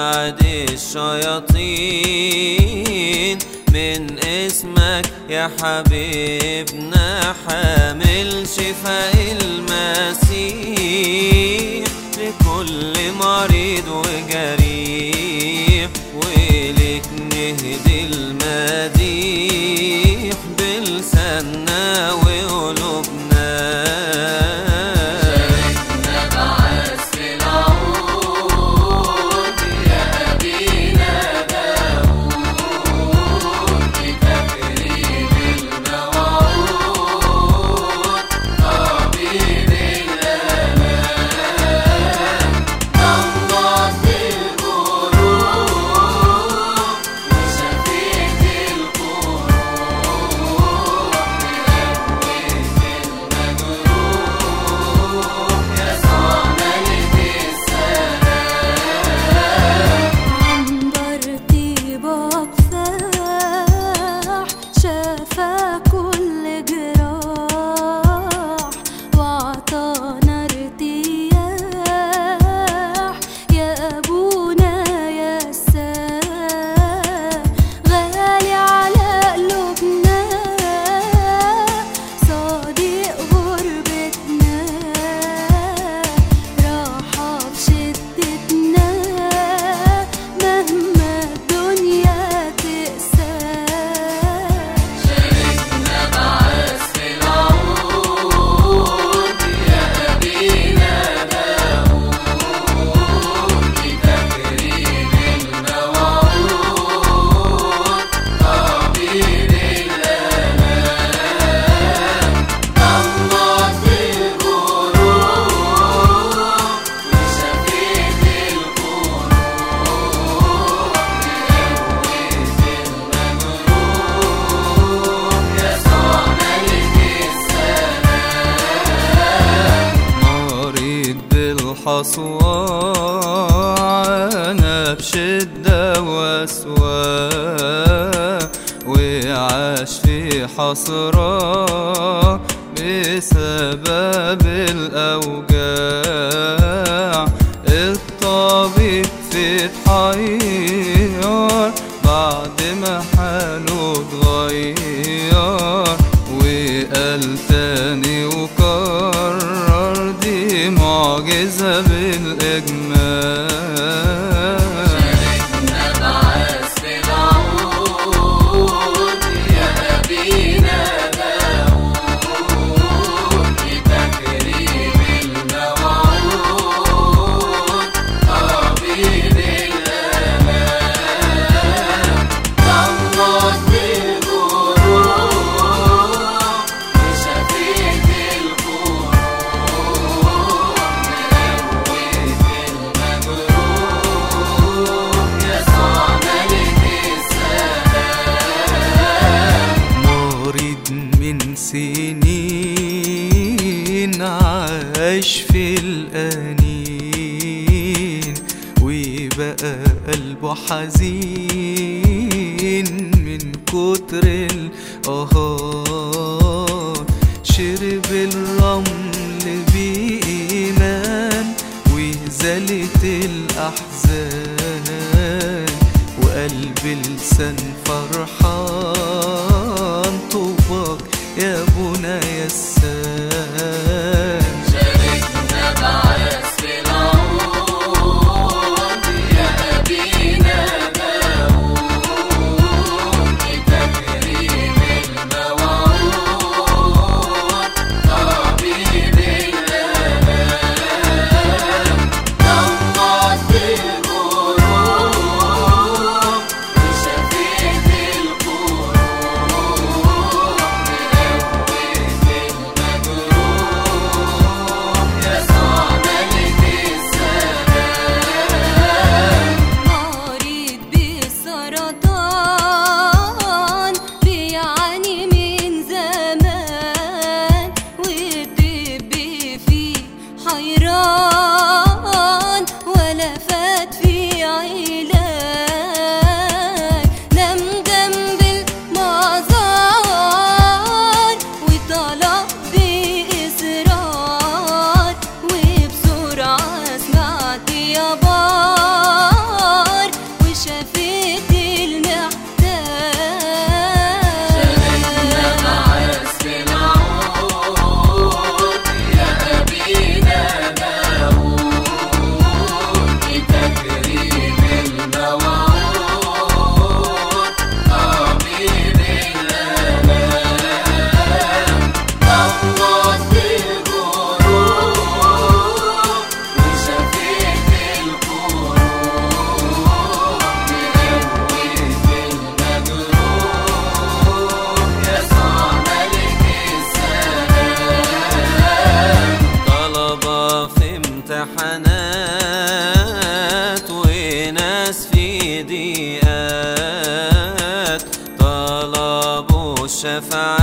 وابعد الشياطين من اسمك يا حبيبنا حامل شفاء المسيح لكل مريض وجريح ولك نهدي المديح بلساننا وقلوبنا عنبر طيبك فاح شفى كل جراح وعطانا ارتياح يا ابونا يا الساح غالي على قلوبنا صديق غربتنا راحة بشدتنا مهما الدنيا تقسى مريض بالحصوى عانى بشدة وسوى وعاش في حسرة بسبب الأوجاع الطبيب في تحير بعد ما حاله اتغير وقال تاني وكرر دي معجزة بالإجمال مريض من سنين عاش في الأنين وبقى قلبه حزين من كتر القهار شرب الرمل بإيمان وزالت الأحزان وقلب لسان فرحان طوبك يا ابونا يا السام شفيت القلوب شفاعة